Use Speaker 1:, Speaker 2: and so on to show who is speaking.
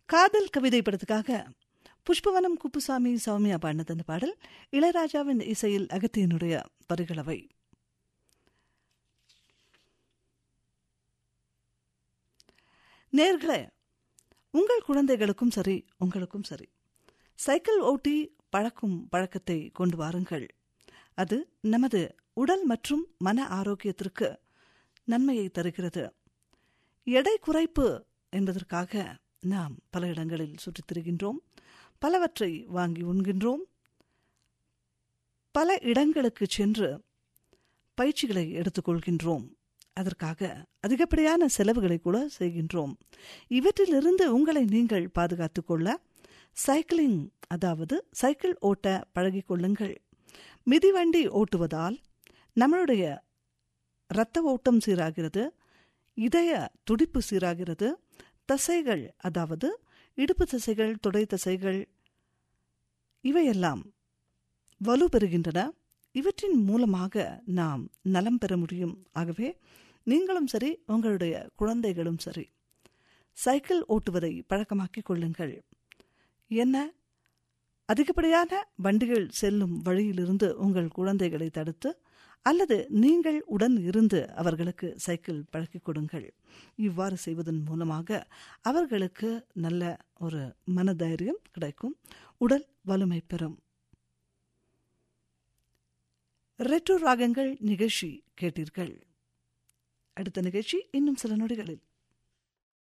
Speaker 1: காதல் கவிதை படத்துக்காக புஷ்பவனம் குப்புசாமி சௌமியா பாடினது அந்த பாடல் இளையராஜாவின் இசையில் அகத்தியனுடைய பரிகளவை நேர்களே உங்கள் குழந்தைகளுக்கும் சரி உங்களுக்கும் சரி சைக்கிள் ஓட்டி பழக்கும் பழக்கத்தை கொண்டு வாருங்கள் அது நமது உடல் மற்றும் மன ஆரோக்கியத்திற்கு நன்மையை தருகிறது எடை குறைப்பு என்பதற்காக நாம் பல இடங்களில் சுற்றித் திரிகின்றோம் பலவற்றை வாங்கி உண்கின்றோம் பல இடங்களுக்கு சென்று பயிற்சிகளை எடுத்துக்கொள்கின்றோம் அதற்காக அதிகப்படியான செலவுகளை கூட செய்கின்றோம் இவற்றிலிருந்து உங்களை நீங்கள் பாதுகாத்துக் கொள்ள சைக்கிளிங் அதாவது சைக்கிள் ஓட்ட பழகிக் கொள்ளுங்கள் மிதிவண்டி ஓட்டுவதால் நம்மளுடைய இரத்த ஓட்டம் சீராகிறது இதய துடிப்பு சீராகிறது தசைகள் அதாவது இடுப்பு தசைகள் தொடை தசைகள் இவையெல்லாம் வலு பெறுகின்றன இவற்றின் மூலமாக நாம் நலம் பெற முடியும் ஆகவே நீங்களும் சரி உங்களுடைய குழந்தைகளும் சரி சைக்கிள் ஓட்டுவதை பழக்கமாக்கிக் கொள்ளுங்கள் என்ன அதிகப்படியான வண்டிகள் செல்லும் வழியிலிருந்து உங்கள் குழந்தைகளை தடுத்து அல்லது நீங்கள் உடன் இருந்து அவர்களுக்கு சைக்கிள் பழக்கிக் கொடுங்கள் இவ்வாறு செய்வதன் மூலமாக அவர்களுக்கு நல்ல ஒரு மனதைரியம் கிடைக்கும் உடல் வலிமை பெறும் ரெட்ரோ ராகங்கள் நிகழ்ச்சி கேட்டீர்கள் அடுத்த நிகழ்ச்சி இன்னும் சில நொடிகளில்